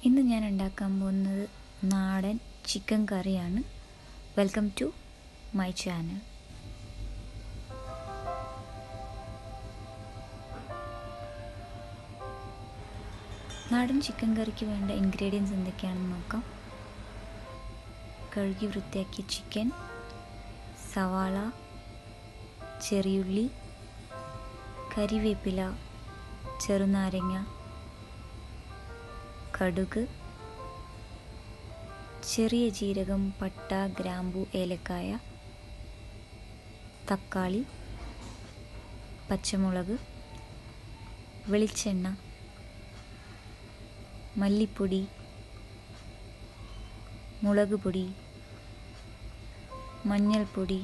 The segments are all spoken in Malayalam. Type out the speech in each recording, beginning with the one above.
ഇന്ന് ഞാൻ ഉണ്ടാക്കാൻ പോകുന്നത് നാടൻ ചിക്കൻ കറിയാണ് വെൽക്കം ടു മൈ ചാനൽ നാടൻ ചിക്കൻ കറിക്ക് വേണ്ട ഇൻഗ്രീഡിയൻസ് എന്തൊക്കെയാണെന്ന് നോക്കാം കഴുകി വൃത്തിയാക്കിയ ചിക്കൻ സവാള ചെറിയുള്ളി കരിവേപ്പില ചെറുനാരങ്ങ കടുക് ചെറിയ ജീരകം പട്ട ഗ്രാമ്പു ഏലക്കായ തക്കാളി പച്ചമുളക് വെളിച്ചെണ്ണ മല്ലിപ്പൊടി മുളക് പൊടി മഞ്ഞൾപ്പൊടി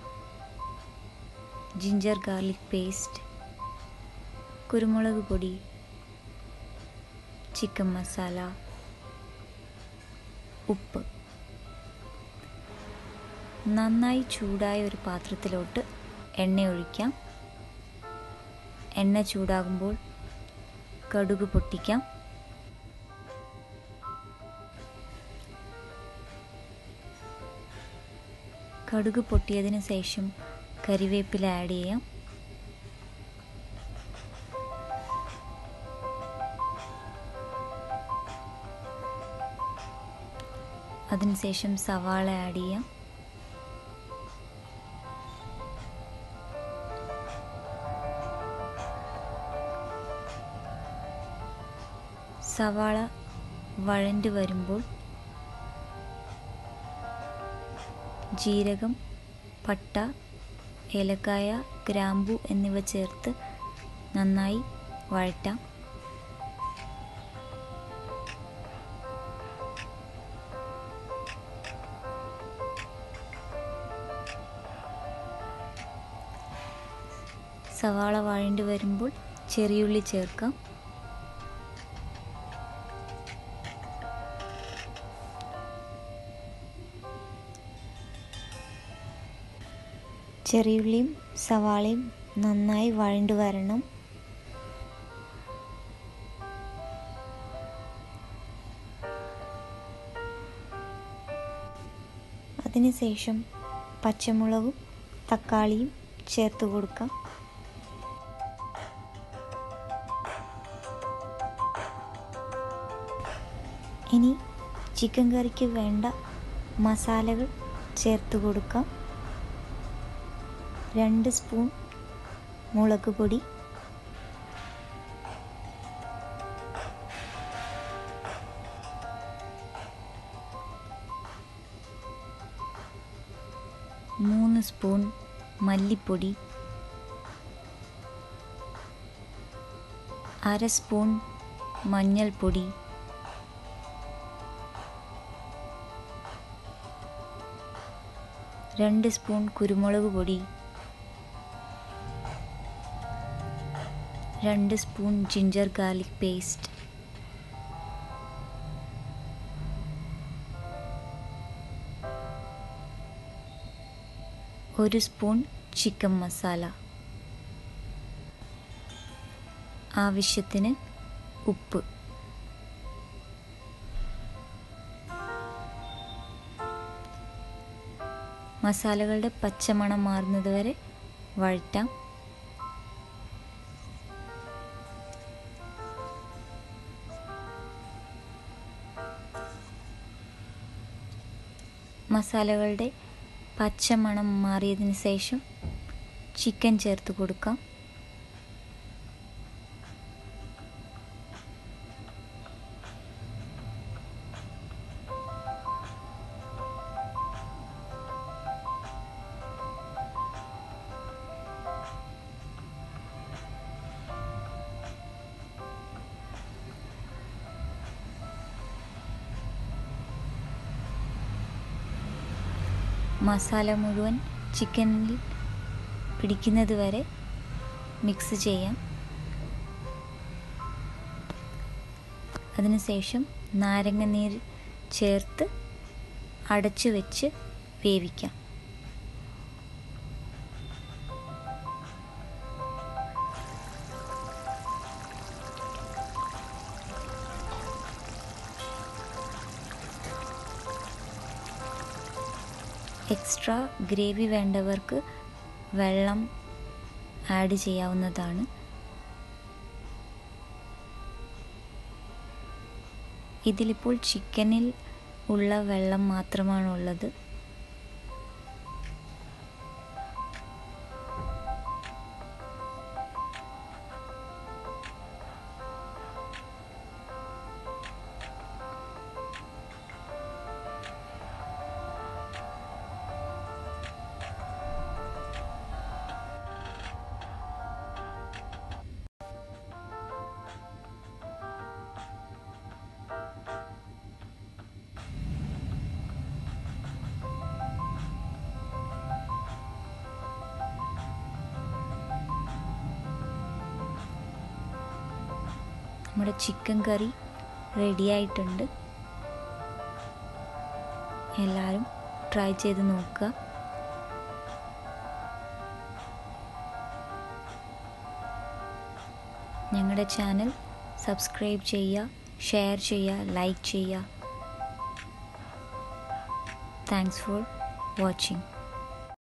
ജിഞ്ചർ ഗാർലിക് പേസ്റ്റ് കുരുമുളക് പൊടി ചിക്കൻ മസാല ഉപ്പ് നന്നായി ചൂടായ ഒരു പാത്രത്തിലോട്ട് എണ്ണ ഒഴിക്കാം എണ്ണ ചൂടാകുമ്പോൾ കടുക് പൊട്ടിക്കാം കടുക് പൊട്ടിയതിന് ശേഷം കരിവേപ്പില ആഡ് ചെയ്യാം അതിനുശേഷം സവാള ആഡ് ചെയ്യാം സവാള വഴണ്ട് വരുമ്പോൾ ജീരകം പട്ട ഏലക്കായ ഗ്രാമ്പു എന്നിവ ചേർത്ത് നന്നായി വഴറ്റാം സവാള വഴണ്ട് വരുമ്പോൾ ചെറിയുള്ളി ചേർക്കാം ചെറിയുള്ളിയും സവാളയും നന്നായി വഴണ്ടു വരണം അതിനുശേഷം പച്ചമുളകും തക്കാളിയും ചേർത്ത് കൊടുക്കാം ഇനി ചിക്കൻ കറിക്ക് വേണ്ട മസാലകൾ ചേർത്ത് കൊടുക്കാം രണ്ട് സ്പൂൺ മുളക് പൊടി മൂന്ന് സ്പൂൺ മല്ലിപ്പൊടി അര സ്പൂൺ മഞ്ഞൾപ്പൊടി രണ്ട് സ്പൂൺ കുരുമുളക് പൊടി രണ്ട് സ്പൂൺ ജിഞ്ചർ ഗാർലിക് പേസ്റ്റ് ഒരു സ്പൂൺ ചിക്കൻ മസാല ആവശ്യത്തിന് ഉപ്പ് മസാലകളുടെ പച്ചമണം മാറുന്നത് വരെ വഴറ്റാം മസാലകളുടെ പച്ചമണം മാറിയതിന് ശേഷം ചിക്കൻ ചേർത്ത് കൊടുക്കാം മസാല മുഴുവൻ ചിക്കനിൽ പിടിക്കുന്നത് വരെ മിക്സ് ചെയ്യാം അതിനുശേഷം നാരങ്ങ നീര് ചേർത്ത് അടച്ചു വെച്ച് വേവിക്കാം എക്സ്ട്രാ ഗ്രേവി വേണ്ടവർക്ക് വെള്ളം ആഡ് ചെയ്യാവുന്നതാണ് ഇതിലിപ്പോൾ ചിക്കനിൽ ഉള്ള വെള്ളം മാത്രമാണുള്ളത് നമ്മുടെ ചിക്കൻ കറി റെഡി ആയിട്ടുണ്ട് എല്ലാവരും ട്രൈ ചെയ്ത് നോക്കുക ഞങ്ങളുടെ ചാനൽ സബ്സ്ക്രൈബ് ചെയ്യുക ഷെയർ ചെയ്യുക ലൈക്ക് ചെയ്യുക താങ്ക്സ് ഫോർ വാച്ചിങ്